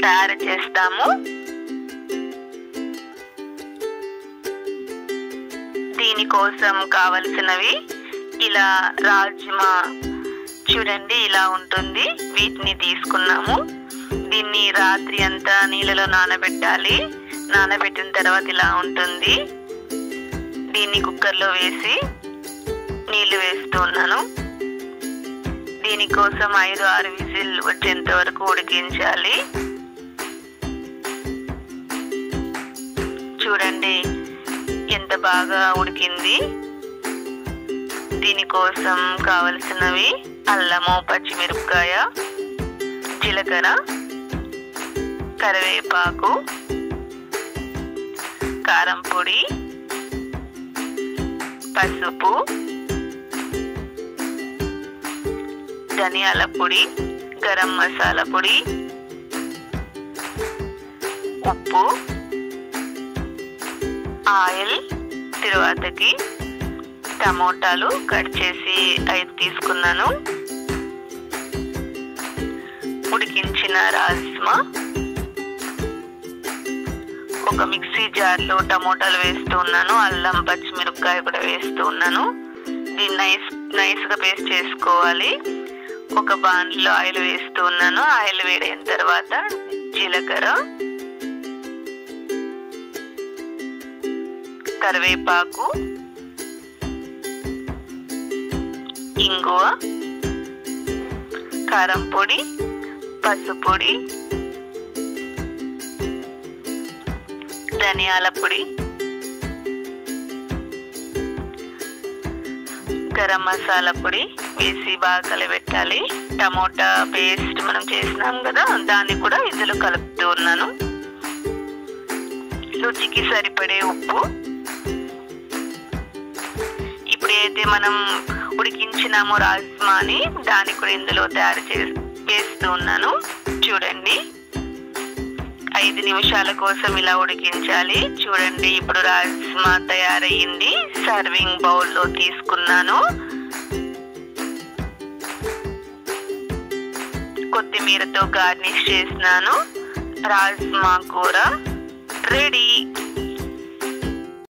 తయారు చేస్తాము దీనికోసం కావలసినవి ఇలా రాజ్మా చూడండి ఇలా ఉంటుంది వీటిని తీసుకున్నాము దీన్ని రాత్రి అంతా నీళ్ళలో నానబెట్టాలి నానబెట్టిన తర్వాత ఇలా ఉంటుంది దీన్ని కుక్కర్లో వేసి నీళ్లు వేస్తూ ఉన్నాను దీనికోసం ఐదు ఆరు విజిల్ వచ్చేంత వరకు ఉడికించాలి చూడండి ఎంత బాగా ఉడికింది దీనికోసం కావలసినవి అల్లము పచ్చిమిరపకాయ జీలకర్ర కరివేపాకు కారం పొడి పసుపు ధనియాల పొడి గరం మసాలా పొడి ఉప్పు ఆయిల్ తరువాతకి టమోటాలు కట్ చేసి ఐదు తీసుకున్నాను ఉడికించిన రాజ్మా ఒక మిక్సీ జార్లో టమోటాలు వేస్తూ ఉన్నాను అల్లం పచ్చిమిరపకాయ కూడా వేస్తూ ఉన్నాను దీన్ని నైస్ నైస్గా పేస్ట్ చేసుకోవాలి ఒక బాండ్లో ఆయిల్ వేస్తూ ఉన్నాను ఆయిల్ వేడైన తర్వాత జీలకర్ర కరివేపాకు ఇంగువ కారం పొడి పసుపు పొడి ధనియాల పొడి గరం మసాలా పొడి వేసి బాగా కలిపెట్టాలి టమోటా పేస్ట్ మనం చేసినాం కదా దాన్ని కూడా ఇందులో కలుపుతూ ఉన్నాను రుచికి సరిపడే ఉప్పు ఇప్పుడు అయితే మనం ఉడికించినామో రాజ్మాని దాన్ని కూడా ఇందులో తయారు చే వేస్తూ ఉన్నాను చూడండి ఐదు నిమిషాల కోసం ఇలా ఉడికించాలి చూడండి ఇప్పుడు రాజ్మా తయారయ్యింది సర్వింగ్ బౌల్లో తీసుకున్నాను కొత్తిమీరతో గార్నిష్ చేసినాను రాజ్మా కూర రెడీ